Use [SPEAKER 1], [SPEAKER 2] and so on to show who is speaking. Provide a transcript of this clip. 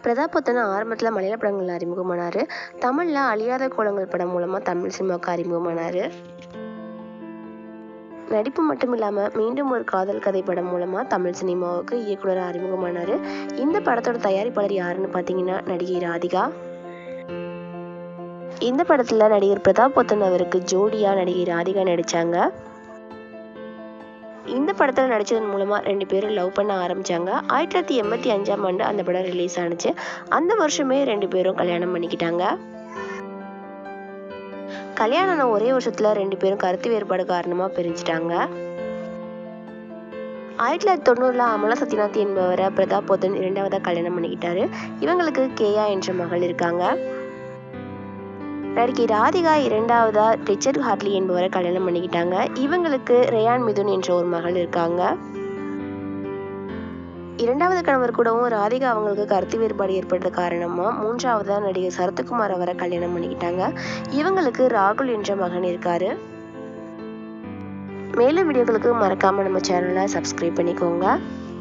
[SPEAKER 1] பிரதாபத்தன் ஆரம்பத்தில் மலையாள படங்களில் அறிமுகமானார் தமிழில் அழியாத கோலங்கள் படம் மூலமாக தமிழ் சினிமாவுக்கு அறிமுகமானார் நடிப்பு மட்டும் இல்லாமல் மீண்டும் ஒரு காதல் கதை படம் மூலமாக தமிழ் சினிமாவுக்கு இயக்குனராக அறிமுகமானார் இந்த படத்தோட தயாரிப்பாளர் யாருன்னு பார்த்தீங்கன்னா நடிகை ராதிகா இந்த படத்தில் நடிகர் பிரதாப் போத்தன் அவருக்கு ஜோடியாக நடிகை ராதிகா நடித்தாங்க இந்த படத்தில் நடித்ததன் மூலமாக ரெண்டு பேரும் லவ் பண்ண ஆரம்பித்தாங்க ஆயிரத்தி தொள்ளாயிரத்தி எண்பத்தி அஞ்சாம் ஆண்டு அந்த படம் ரிலீஸ் ஆனுச்சு அந்த வருஷமே ரெண்டு பேரும் கல்யாணம் பண்ணிக்கிட்டாங்க கல்யாணம் ஆன ஒரே வருஷத்துல ரெண்டு பேரும் கருத்து வேறுபாடு காரணமா பிரிஞ்சிட்டாங்க ஆயிரத்தி தொள்ளாயிரத்தி தொண்ணூறுல அமலா சத்யநாத் என்பவரை பிரதாப் போத்தன் இரண்டாவதா கல்யாணம் பண்ணிக்கிட்டாரு இவங்களுக்கு கேயா என்ற மகள் இருக்காங்க நடிகை ராதிகா இரண்டாவதா ரிச்சர்ட் ஹார்ட்லி என்பவரை கல்யாணம் பண்ணிக்கிட்டாங்க இவங்களுக்கு ரேயான் மிதுன் என்ற ஒரு மகள் இருக்காங்க இரண்டாவது கணவர் கூடவும் ராதிகா அவங்களுக்கு கருத்து வேறுபாடு ஏற்பட்டது காரணமா மூன்றாவதா நடிகர் சரத்குமார் அவரை கல்யாணம் பண்ணிக்கிட்டாங்க இவங்களுக்கு ராகுல் என்ற மகன் இருக்காரு மேலும் வீடியோக்களுக்கு மறக்காம நம்ம சேனலை சப்ஸ்கிரைப் பண்ணிக்கோங்க